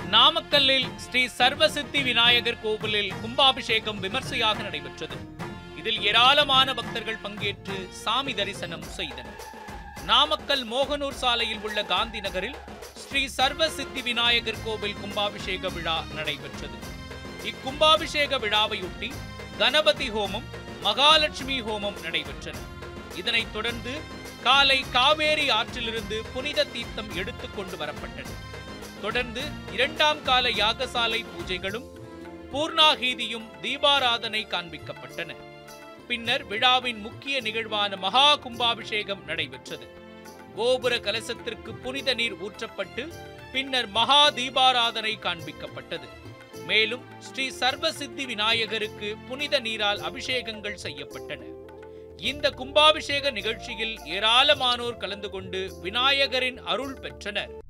நாமக்கல்லில் ஸ்ரீ சர்வசித்தி விநாயகர் கோவிலில் கும்பாபிஷேகம் விமர்சையாக நடைபெற்றது இதில் ஏராளமான பக்தர்கள் பங்கேற்று சாமி தரிசனம் செய்தனர் நாமக்கல் மோகனூர் சாலையில் உள்ள காந்தி நகரில் ஸ்ரீ சர்வசித்தி விநாயகர் கோவில் கும்பாபிஷேக விழா நடைபெற்றது இக்கும்பாபிஷேக விழாவையொட்டி கணபதி ஹோமம் மகாலட்சுமி ஹோமம் நடைபெற்றன இதனைத் தொடர்ந்து காலை காவேரி ஆற்றிலிருந்து புனித தீர்த்தம் எடுத்துக் கொண்டு வரப்பட்டது தொடர்ந்து இரண்டாம் கால யாகசாலை பூஜைகளும் பூர்ணாகீதியும் தீபாராதனை காண்பிக்கப்பட்டன பின்னர் விழாவின் முக்கிய நிகழ்வான மகா கும்பாபிஷேகம் நடைபெற்றது கோபுர கலசத்திற்கு புனித நீர் ஊற்றப்பட்டு பின்னர் மகா தீபாராதனை காண்பிக்கப்பட்டது மேலும் ஸ்ரீ சர்வசித்தி விநாயகருக்கு புனித நீரால் அபிஷேகங்கள் செய்யப்பட்டன இந்த கும்பாபிஷேக நிகழ்ச்சியில் ஏராளமானோர் கலந்து கொண்டு விநாயகரின் அருள் பெற்றனர்